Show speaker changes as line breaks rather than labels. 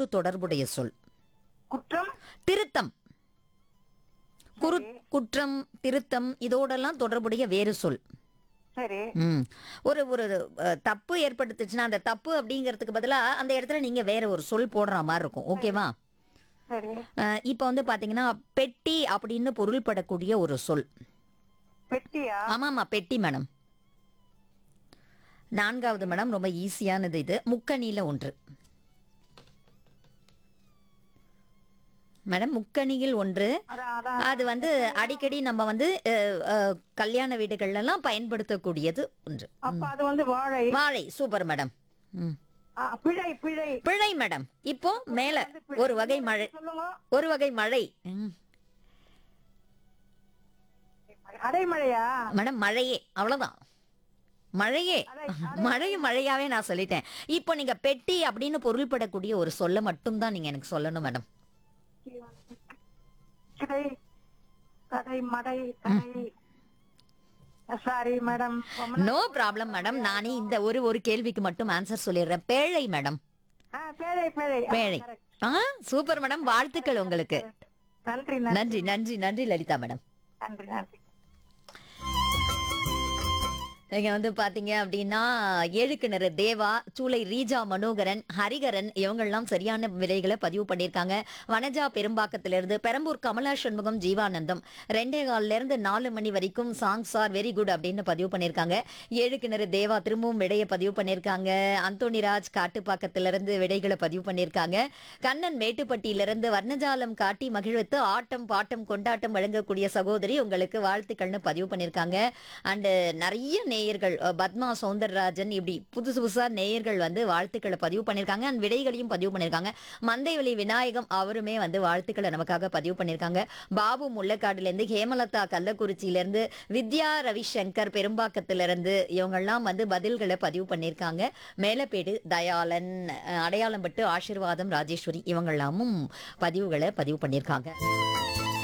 அதோடு தொடர்புடைய சொல்
குற்றம்
திருத்தம் குரு குற்றம் திருத்தம் இதோடெல்லாம் தொடர்புடைய வேறு சொல்
சரி
ம் ஒரு ஒரு அஹ், தப்பு ஏற்படுத்துச்சுன்னா அந்த தப்பு அப்படிங்கிறதுக்கு பதிலா அந்த இடத்துல நீங்க வேற ஒரு சொல் போடுற மாதிரி இருக்கும் ஓகேவா
சரி
அஹ், இப்போ வந்து பாத்தீங்கன்னா பெட்டி அப்படின்னு பொருள்படக்கூடிய ஒரு சொல்
பெட்டியா
ஆமாமா பெட்டி மேடம் நான்காவது மேடம் ரொம்ப ஈஸியானது இது முக்கணியில ஒன்று மேடம் முக்கணியில் ஒன்று
அதான் அதான்
அது வந்து அடிக்கடி நம்ம வந்து அஹ், அஹ், கல்யாண வீடுகள்ல எல்லாம் பயன்படுத்தக்கூடியது ஒன்று
அப்ப அது வந்து வாழை
வாழை சூப்பர் மேடம் ம்.
ஆ, பிழை பிழை
பிழை மேடம் இப்போ மேல ஒரு வகை மழை
சொல்லுங்க
ஒரு வகை மழை ம்.
அடைமழையா
மேடம் மழையே அவ்வளவுதான் மழையே மழையும் மழையாவே நான் சொல்லிட்டேன் இப்போ நீங்க பெட்டி அப்படின்னு பொருள்படக்கூடிய ஒரு சொல்ல மட்டும்தான் நீங்க எனக்கு சொல்லணும் மேடம்
கிடை கடை மடை கடை sorry madam
no problem madam நானே இந்த ஒரு ஒரு கேள்விக்கு மட்டும் ஆன்சர் சொல்லிடுறேன் பேழை மேடம்
பேழை பேழை ஆ,
பேழை
correct.
ஆ சூப்பர் மேடம் வாழ்த்துக்கள் உங்களுக்கு
நன்றி நன்றி
நன்றி நன்றி நன்றி லலிதா மேடம்
நன்றி நன்றி
இங்க வந்து பாத்தீங்க அப்படின்னா ஏழுக்கிணறு தேவா சூளை ரீஜா மனோகரன் ஹரிகரன் இவங்கெல்லாம் சரியான விலைகளை பதிவு பண்ணியிருக்காங்க வனஜா பெரும்பாக்கத்திலிருந்து பெரம்பூர் கமலா சண்முகம் ஜீவானந்தம் ரெண்டே கால்ல இருந்து நாலு மணி வரைக்கும் சாங்ஸ் ஆர் வெரி குட் அப்படின்னு பதிவு பண்ணியிருக்காங்க ஏழுக்கிணறு தேவா திரும்பவும் விடையை பதிவு பண்ணியிருக்காங்க அந்தோணிராஜ் காட்டுப்பாக்கத்திலிருந்து விடைகளை பதிவு பண்ணியிருக்காங்க கண்ணன் மேட்டுப்பட்டியிலிருந்து வர்ணஜாலம் காட்டி மகிழ்வித்து ஆட்டம் பாட்டம் கொண்டாட்டம் வழங்கக்கூடிய சகோதரி உங்களுக்கு வாழ்த்துக்கள்னு பதிவு பண்ணியிருக்காங்க அண்ட் நிறைய நேயர்கள் அஹ், பத்மா சௌந்தரராஜன் இப்படி புதுசு புதுசா நேயர்கள் வந்து வாழ்த்துக்களை பதிவு பண்ணியிருக்காங்க அண்ட் விடைகளையும் பதிவு பண்ணியிருக்காங்க மந்தைவெளி விநாயகம் அவருமே வந்து வாழ்த்துக்களை நமக்காக பதிவு பண்ணியிருக்காங்க பாபு முள்ளக்காடுலேருந்து ஹேமலதா கள்ளக்குறிச்சியிலேருந்து வித்யா ரவிசங்கர் பெரும்பாக்கத்திலிருந்து இவங்கெல்லாம் வந்து பதில்களை பதிவு பண்ணியிருக்காங்க மேலப்பேடு தயாளன் அஹ், அடையாளம்பட்டு ஆசீர்வாதம் ராஜேஸ்வரி இவங்கெல்லாமும் பதிவுகளை பதிவு பண்ணியிருக்காங்க